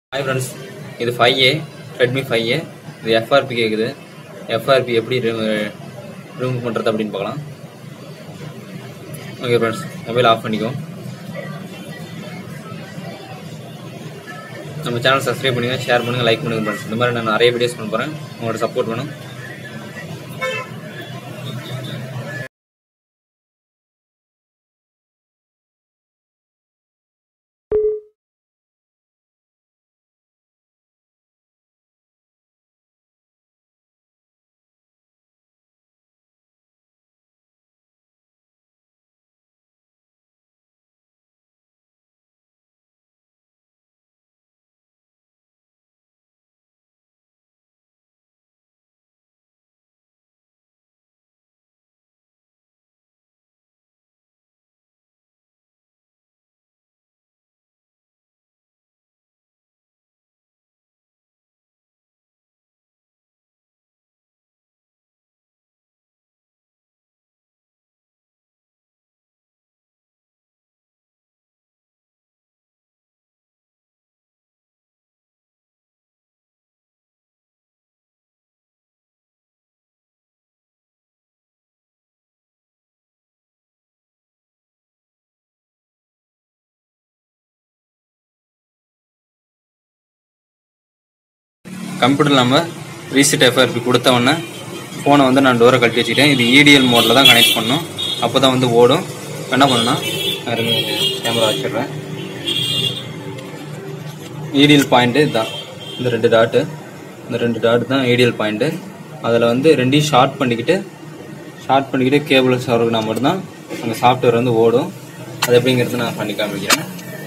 hi friends இது five A Redmi five A இது FRP கேட்குது எஃப்ஆர்பி எப்படி ரிமூவ் பண்ணுறது அப்படின்னு பார்க்கலாம் ஓகே ஃப்ரெண்ட்ஸ் மொபைல் ஆஃப் பண்ணிக்கோ நம்ம சேனல் சப்ஸ்கிரைப் பண்ணுங்க ஷேர் பண்ணுங்க லைக் பண்ணுங்க ஃப்ரெண்ட்ஸ் இந்த மாதிரி நான் நிறைய வீடியோஸ் பண்ண போகிறேன் உங்களோட சப்போர்ட் வேணும் கம்ப்யூட்டர் நம்ம ரீசெட் எஃப்ஆர்பி கொடுத்த உடனே ஃபோனை வந்து நான் டோரை கழட்டி வச்சுக்கிட்டேன் இது இடிஎல் மோடில் தான் கனெக்ட் பண்ணும் அப்போ தான் வந்து ஓடும் என்ன பண்ணணும்னா கேமரா வச்சிடுறேன் இடிஎல் பாயிண்ட்டு இதுதான் இந்த ரெண்டு டாட்டு இந்த ரெண்டு டாட் தான் ஏடிஎல் பாயிண்ட்டு அதில் வந்து ரெண்டையும் ஷார்ட் பண்ணிக்கிட்டு ஷார்ட் பண்ணிக்கிட்டு கேபிள் சவருக்குனா மட்டும்தான் அந்த சாஃப்ட்வேர் வந்து ஓடும் அது எப்படிங்கிறது நான் பண்ணி காமிக்கிறேன்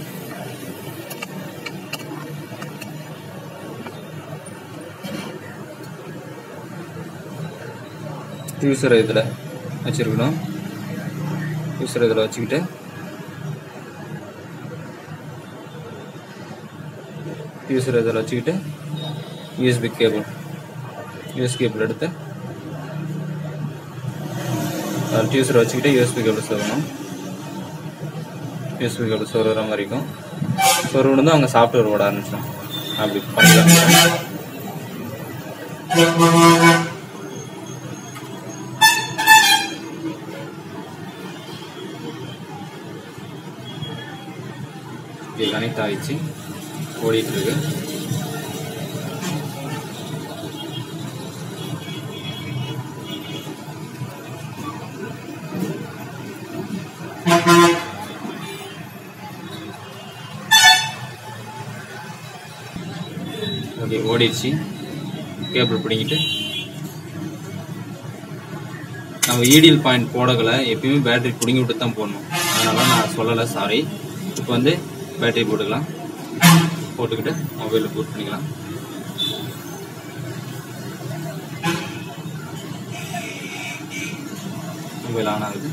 யூசரை இதில் வச்சுருக்கணும் யூசரை இதில் வச்சுக்கிட்டு யூசர் இதில் வச்சுக்கிட்டு யூஎஸ்பி கேபிள் யூஎஸ் கேபிள் எடுத்து டியூசர் வச்சுக்கிட்டு யூஎஸ்பி கேபிள் சொருகணும் யூஎஸ்பி கேபிள் சொருகிற மாதிரி இருக்கும் சொருகணும் தான் அவங்க சாஃப்ட்வேர் ஓட ஆரம்பிச்சிடும் அப்படி பண்ணிக்கலாம் இது கனெக்ட் ஆயிடுச்சு ஓடிட்டு இருக்கு ஓகே ஓடிடுச்சு கேபிள் பிடிங்கிட்டு நம்ம ஈடியல் பாயிண்ட் போடகளை எப்பயுமே பேட்டரி பிடுங்கி விட்டு தான் போடணும் அதனால நான் சொல்லலை சாரி இப்போ வந்து பேட்டரி போட்டுக்கலாம் போட்டுக்கிட்டு மொபைலில் பூட் பண்ணிக்கலாம் மொபைல் ஆன் ஆகுது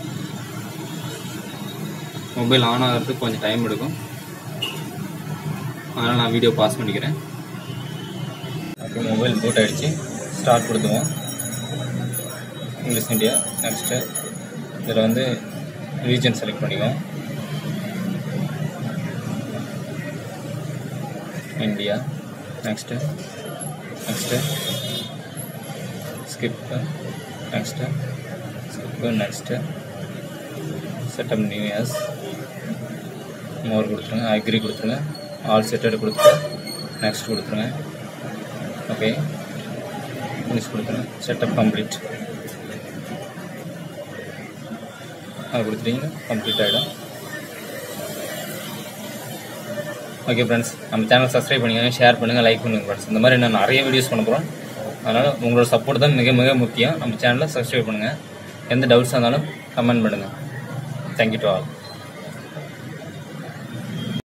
மொபைல் ஆன் ஆகிறதுக்கு கொஞ்சம் டைம் எடுக்கும் அதனால் நான் வீடியோ பாஸ் பண்ணிக்கிறேன் ஓகே மொபைல் பூட் ஆகிடுச்சு ஸ்டார்ட் கொடுத்துவோம் இங்கிலீஷ் இந்தியா நெக்ஸ்ட்டு இதில் வந்து ரீஜன் செலக்ட் பண்ணிக்குவோம் India next next skip next skip next setup new years more கொடுத்துருங்க அக்ரி கொடுத்துருங்க ஆல் செட்டட் கொடுத்துட்டு நெக்ஸ்ட் கொடுத்துருங்க ஓகே ஃபினிஷ் கொடுத்துருங்க செட்டப் கம்ப்ளீட் அது கொடுத்துட்டீங்கன்னா கம்ப்ளீட் ஆகிடும் ஓகே ஃப்ரெண்ட்ஸ் நம்ம சேனல் சப்ஸ்கிரைப் பண்ணிக்கோங்க ஷேர் பண்ணுங்கள் லைக் பண்ணுங்கள் ஃப்ரெண்ட்ஸ் இந்த மாதிரி நான் நிறைய வீடியோஸ் பண்ண போகிறோம் அதனால் உங்களோட சப்போர்ட் தான் மிக மிக முக்கியம் நம்ம சேனலை சப்ஸ்கிரைப் பண்ணுங்கள் எந்த டவுட்ஸாக இருந்தாலும் கமெண்ட் பண்ணுங்கள் தேங்க்யூ டு ஆல்